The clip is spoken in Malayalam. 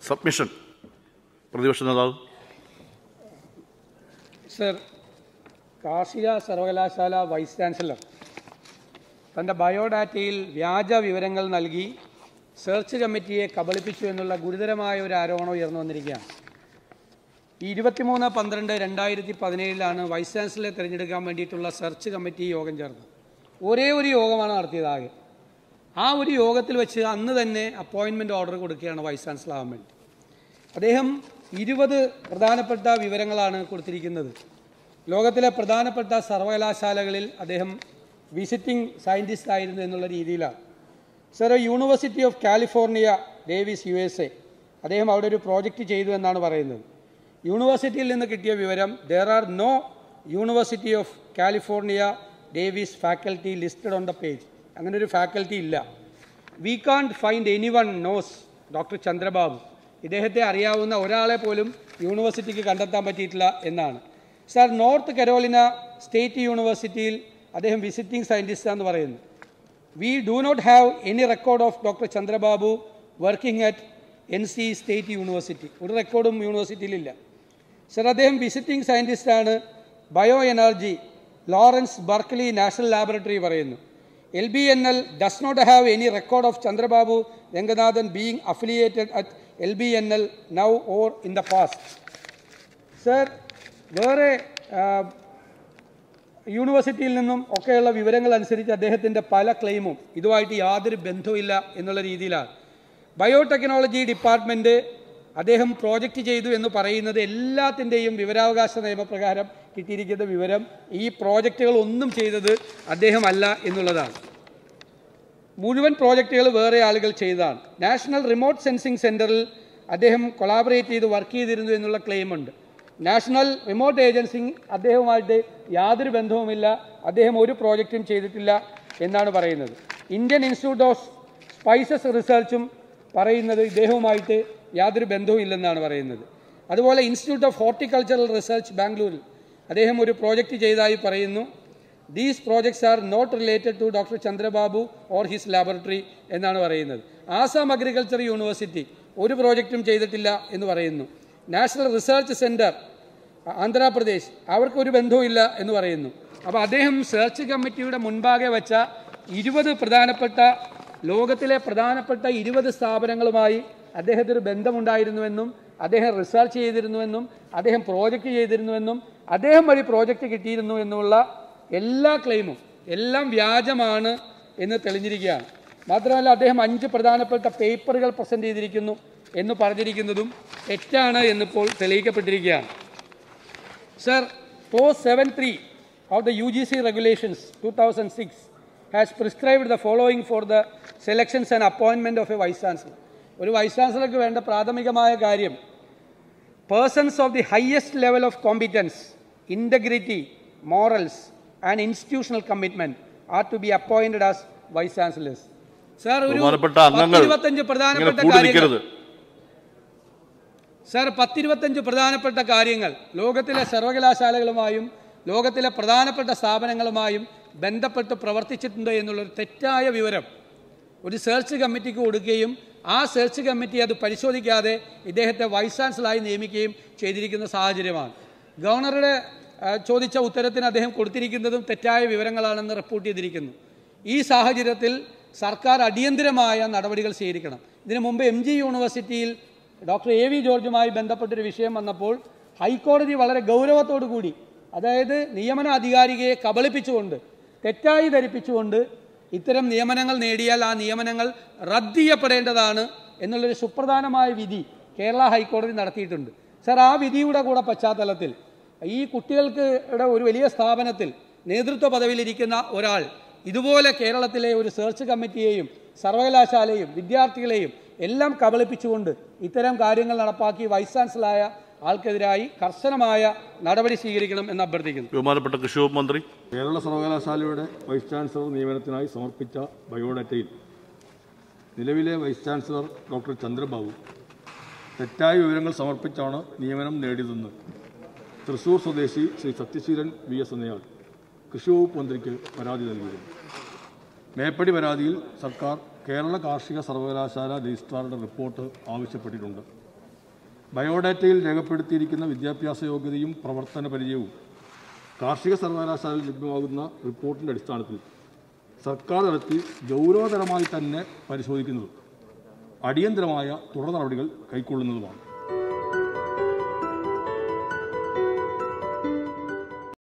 സബ്മിഷൻ പ്രതിപക്ഷ നേതാവ് സർ കാർഷിക സർവകലാശാല വൈസ് ചാൻസലർ തൻ്റെ ബയോഡാറ്റയിൽ വ്യാജ വിവരങ്ങൾ നൽകി സെർച്ച് കമ്മിറ്റിയെ കബളിപ്പിച്ചു എന്നുള്ള ഗുരുതരമായ ഒരു ആരോപണം ഉയർന്നു വന്നിരിക്കുകയാണ് ഈ ഇരുപത്തിമൂന്ന് പന്ത്രണ്ട് രണ്ടായിരത്തി പതിനേഴിലാണ് വൈസ് ചാൻസലറെ തിരഞ്ഞെടുക്കാൻ വേണ്ടിയിട്ടുള്ള സെർച്ച് കമ്മിറ്റി യോഗം ചേർന്നത് ഒരേ ഒരു യോഗമാണ് നടത്തിയത് ആകെ ആ ഒരു യോഗത്തിൽ വെച്ച് അന്ന് തന്നെ അപ്പോയിൻമെൻറ്റ് ഓർഡർ കൊടുക്കുകയാണ് വൈസ് ചാൻസലർ ആവാൻ വേണ്ടി അദ്ദേഹം ഇരുപത് പ്രധാനപ്പെട്ട വിവരങ്ങളാണ് കൊടുത്തിരിക്കുന്നത് ലോകത്തിലെ പ്രധാനപ്പെട്ട സർവകലാശാലകളിൽ അദ്ദേഹം വിസിറ്റിംഗ് സയൻറ്റിസ്റ്റ് ആയിരുന്നു എന്നുള്ള രീതിയിലാണ് sir University of California Davis U S A അദ്ദേഹം അവിടെ ഒരു പ്രോജക്റ്റ് ചെയ്തു എന്നാണ് പറയുന്നത് യൂണിവേഴ്സിറ്റിയിൽ നിന്ന് കിട്ടിയ വിവരം there are no University of California Davis faculty listed on the page അങ്ങനെ ഒരു ഫാക്കൽറ്റി ഇല്ല we can't find any one knows doctor Chandrababu ഇദ്ദേഹത്തെ അറിയാവുന്ന ഒരാളെ പോലും യൂണിവേഴ്സിറ്റിക്ക് കണ്ടെത്താൻ പറ്റിയിട്ടില്ല എന്നാണ് സാർ നോർത്ത് കരോലിന സ്റ്റേറ്റ് യൂണിവേഴ്സിറ്റിയിൽ അദ്ദേഹം വിസിറ്റിംഗ് സയൻറ്റിസ്റ്റ് പറയുന്നു we do not have any record of doctor Chandrababu working at N C State University ഒരു റെക്കോർഡും യൂണിവേഴ്സിറ്റിയിലില്ല സർ അദ്ദേഹം വിസിറ്റിംഗ് സയൻറ്റിസ്റ്റാണ് bio energy Lawrence Berkeley National Laboratory പറയുന്നു L B N L does not have any record of Chandrababu Ranganathan being affiliated at L B N L now or in the past sir വേറെ ആ, യൂണിവേഴ്സിറ്റിയിൽ നിന്നും ഒക്കെയുള്ള വിവരങ്ങൾ അനുസരിച്ച് അദ്ദേഹത്തിൻ്റെ പല ക്ലെയിമും ഇതുമായിട്ട് യാതൊരു ബന്ധവുമില്ല എന്നുള്ള രീതിയിലാണ് ബയോടെക്നോളജി ഡിപ്പാർട്ട്മെൻറ്റ് അദ്ദേഹം പ്രോജക്റ്റ് ചെയ്തു എന്ന് പറയുന്നത് എല്ലാത്തിൻ്റെയും വിവരാവകാശ നിയമപ്രകാരം കിട്ടിയിരിക്കുന്ന വിവരം ഈ പ്രോജക്റ്റുകൾ ഒന്നും ചെയ്തത് അദ്ദേഹമല്ല എന്നുള്ളതാണ് മുഴുവൻ പ്രോജക്റ്റുകൾ വേറെ ആളുകൾ ചെയ്തതാണ് നാഷണൽ റിമോട്ട് സെൻസിംഗ് സെൻറ്ററിൽ അദ്ദേഹം കൊളാബറേറ്റ് ചെയ്ത് വർക്ക് ചെയ്തിരുന്നു എന്നുള്ള ക്ലെയിമുണ്ട് നാഷണൽ റിമോട്ട് ഏജൻസി അദ്ദേഹവുമായിട്ട് യാതൊരു ബന്ധവുമില്ല അദ്ദേഹം ഒരു പ്രോജക്റ്റും ചെയ്തിട്ടില്ല എന്നാണ് പറയുന്നത് ഇന്ത്യൻ ഇൻസ്റ്റിറ്റ്യൂട്ട് ഓഫ് സ്പൈസസ് റിസർച്ചും പറയുന്നത് ഇദ്ദേഹവുമായിട്ട് യാതൊരു ബന്ധവും ഇല്ലെന്നാണ് പറയുന്നത് അതുപോലെ ഇൻസ്റ്റിറ്റ്യൂട്ട് ഓഫ് ഹോർട്ടിക്കൾച്ചറൽ റിസർച്ച് ബാംഗ്ലൂരിൽ അദ്ദേഹം ഒരു പ്രോജക്റ്റ് ചെയ്തതായി പറയുന്നു these projects are not related to doctor Chandrababu or his laboratory എന്നാണ് പറയുന്നത് ആസാം അഗ്രികൾച്ചർ യൂണിവേഴ്സിറ്റി ഒരു പ്രോജക്റ്റും ചെയ്തിട്ടില്ല എന്ന് പറയുന്നു നാഷണൽ റിസർച്ച് സെൻറ്റർ ആന്ധ്രാപ്രദേശ് അവർക്ക് ഒരു ബന്ധവുമില്ല എന്ന് പറയുന്നു അപ്പോൾ അദ്ദേഹം സെർച്ച് കമ്മിറ്റിയുടെ മുൻപാകെ വെച്ച ഇരുപത് പ്രധാനപ്പെട്ട ലോകത്തിലെ പ്രധാനപ്പെട്ട ഇരുപത് സ്ഥാപനങ്ങളുമായി അദ്ദേഹത്തിന് ഒരു ബന്ധമുണ്ടായിരുന്നുവെന്നും അദ്ദേഹം റിസർച്ച് ചെയ്തിരുന്നുവെന്നും അദ്ദേഹം പ്രോജക്റ്റ് ചെയ്തിരുന്നുവെന്നും അദ്ദേഹം വഴി പ്രോജക്റ്റ് കിട്ടിയിരുന്നു എന്നുള്ള എല്ലാ ക്ലെയിമും എല്ലാം വ്യാജമാണ് എന്ന് തെളിഞ്ഞിരിക്കുകയാണ് മാത്രമല്ല അദ്ദേഹം അഞ്ച് പ്രധാനപ്പെട്ട പേപ്പറുകൾ പ്രസൻറ്റ് ചെയ്തിരിക്കുന്നു എന്ന് പറഞ്ഞിരിക്കുന്നതും തെറ്റാണ് എന്നിപ്പോൾ തെളിയിക്കപ്പെട്ടിരിക്കുകയാണ് Sir, post 73 of the UGC regulations 2006 has prescribed the following for the selections and appointment of a vice chancellor. ഒരു വൈസ് ചാൻസലർക്ക് വേണ്ട പ്രാഥമികമായ കാര്യം persons of the highest level of competence integrity morals and institutional commitment are to be appointed as vice chancellors sir ഒരു ബഹുമാനപ്പെട്ട അംഗങ്ങൾ ഇരുപത്തഞ്ച് ഇങ്ങനെ പ്രധാനപ്പെട്ട കൂടി കാര്യങ്ങൾ നിൽക്കരുത് സാർ പത്തിരുപത്തഞ്ച് പ്രധാനപ്പെട്ട കാര്യങ്ങൾ ലോകത്തിലെ സർവകലാശാലകളുമായും ലോകത്തിലെ പ്രധാനപ്പെട്ട സ്ഥാപനങ്ങളുമായും ബന്ധപ്പെട്ട് പ്രവർത്തിച്ചിട്ടുണ്ട് എന്നുള്ളൊരു തെറ്റായ വിവരം ഒരു സെർച്ച് കമ്മിറ്റിക്ക് കൊടുക്കുകയും ആ സെർച്ച് കമ്മിറ്റി അത് പരിശോധിക്കാതെ ഇദ്ദേഹത്തെ വൈസ് ചാൻസലറായി നിയമിക്കുകയും ചെയ്തിരിക്കുന്ന സാഹചര്യമാണ് ഗവർണറുടെ ആ, ചോദിച്ച ഉത്തരത്തിന് അദ്ദേഹം കൊടുത്തിരിക്കുന്നതും തെറ്റായ വിവരങ്ങളാണെന്ന് റിപ്പോർട്ട് ചെയ്തിരിക്കുന്നു ഈ സാഹചര്യത്തിൽ സർക്കാർ അടിയന്തിരമായ നടപടികൾ സ്വീകരിക്കണം ഇതിനു മുമ്പ് എം ജി യൂണിവേഴ്സിറ്റിയിൽ ഡോക്ടർ എ വി ജോർജുമായി ബന്ധപ്പെട്ടൊരു വിഷയം വന്നപ്പോൾ ഹൈക്കോടതി വളരെ ഗൗരവത്തോടു കൂടി അതായത് നിയമന അധികാരികയെ കബളിപ്പിച്ചുകൊണ്ട് തെറ്റായി ധരിപ്പിച്ചുകൊണ്ട് ഇത്തരം നിയമനങ്ങൾ നേടിയാൽ ആ നിയമനങ്ങൾ റദ്ദ് ചെയ്യപ്പെടേണ്ടതാണ് എന്നുള്ളൊരു സുപ്രധാനമായ വിധി കേരള ഹൈക്കോടതി നടത്തിയിട്ടുണ്ട് സർ ആ വിധിയുടെ കൂടെ പശ്ചാത്തലത്തിൽ ഈ കുട്ടികൾക്ക് ടെ ഒരു വലിയ സ്ഥാപനത്തിൽ നേതൃത്വ പദവിയിലിരിക്കുന്ന ഒരാൾ ഇതുപോലെ കേരളത്തിലെ ഒരു സെർച്ച് കമ്മിറ്റിയെയും സർവകലാശാലയും വിദ്യാർത്ഥികളെയും എല്ലാം കബളിപ്പിച്ചുകൊണ്ട് ഇത്തരം കാര്യങ്ങൾ നടപ്പാക്കി വൈസ് ചാൻസലറായ ആൾക്കെതിരായി കർശനമായ നടപടി സ്വീകരിക്കണം എന്ന് അഭ്യർത്ഥിക്കുന്നു ബഹുമാനപ്പെട്ട കൃഷി വകുപ്പ് മന്ത്രി കേരള സർവകലാശാലയുടെ വൈസ് ചാൻസലർ നിയമനത്തിനായി സമർപ്പിച്ച ബയോഡാറ്റയിൽ നിലവിലെ വൈസ് ചാൻസലർ ഡോക്ടർ ചന്ദ്രബാബു തെറ്റായ വിവരങ്ങൾ സമർപ്പിച്ചാണ് നിയമനം നേടിയതെന്ന് തൃശൂർ സ്വദേശി ശ്രീ സത്യശീലൻ വി എസ് എന്നയാൾ കൃഷി വകുപ്പ് മന്ത്രിക്ക് പരാതി നൽകിയിരുന്നു മേപ്പടി പരാതിയിൽ സർക്കാർ കേരള കാർഷിക സർവകലാശാല രജിസ്ട്രാറുടെ റിപ്പോർട്ട് ആവശ്യപ്പെട്ടിട്ടുണ്ട് ബയോഡാറ്റയിൽ രേഖപ്പെടുത്തിയിരിക്കുന്ന വിദ്യാഭ്യാസ യോഗ്യതയും പ്രവർത്തന പരിചയവും കാർഷിക സർവകലാശാലയിൽ ലഭ്യമാകുന്ന റിപ്പോർട്ടിൻ്റെ അടിസ്ഥാനത്തിൽ സർക്കാർ തലത്തിൽ ഗൗരവതരമായി തന്നെ പരിശോധിക്കുന്നതും അടിയന്തരമായ തുടർ നടപടികൾ കൈക്കൊള്ളുന്നതുമാണ്